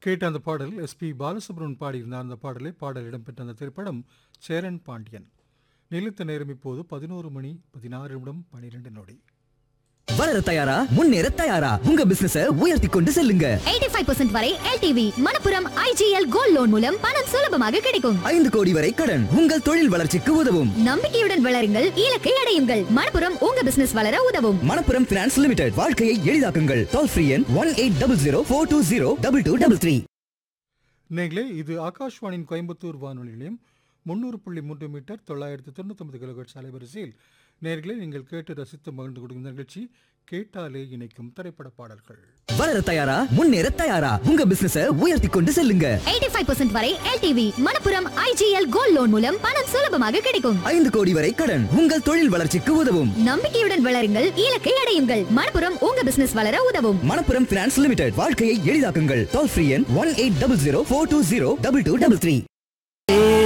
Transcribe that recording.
கேட்ட அந்த பாடல் எஸ்பி பாலசுப்ரமணியன் பாடியிருந்த அந்த பாடலை பாடல் இடம்பெற்ற அந்த திரைப்படம் சேரன் பாண்டியன் நிலைத்த நேரம் இப்போது பதினோரு மணி பதினாறு நிமிடம் பனிரெண்டு நொடி வளர தயாரா முன்னேற தயாரா உங்க பிசினஸ உயர்த்தி கொண்டு செல்லுங்க 85% வரை LTV Manappuram IGL gold loan மூலம் பணம் சுலபமாக கிடைக்கும் ஐந்து கோடி வரை கடன் உங்கள் தொழில் வளர்ச்சிக்கு உதவும் நம்பிக்கையுடன் வளருங்கள் இலக்கை அடையுங்கள் மணப்புரம் உங்க பிசினஸ் வளர உதவும் மணப்புரம் பினான்ஸ் லிமிடெட் வாழ்க்கையை எளிதாக்குங்கள் டோல் ஃப்ரீ எண் one eight double zero four two zero double two double three நேங்களே இது ஆகாஷ்வாணியின் கோயம்புத்தூர் வானொலி நிலையம் முந்நூறு புள்ளி மூன்று மீட்டர் தொள்ளாயிரத்து தொண்ணூத்தொன்பது கிலோஹெர்ட்ஸ் அலைவரிசையில் நேர்களே நீங்கள் கேட்டு ரசித்து மகிழ்ந்து கொடுக்கும் நிகழ்ச்சி கேட்டாலே இணைக்கும் திரைப்பட பாடல்கள் வளர தயாரா முன்னேற தயாரா உங்க பிசினஸ உயர்த்தி கொண்டு செல்லுங்க 85% வரை LTV Manappuram IGL gold loan மூலம் பணம் சுலபமாக கிடைக்கும் ஐந்து கோடி வரை கடன் உங்கள் தொழில் வளர்ச்சிக்கு உதவும் நம்பிக்கையுடன் வளருங்கள் இலக்கை அடையுங்கள் மணப்புரம் உங்க பிசினஸ் வளர உதவும் மணப்புரம் பினான்ஸ் லிமிடெட் வாழ்க்கையை எளிதாக்குங்கள் டோல் ஃப்ரீ எண் one eight double zero four two zero double two double three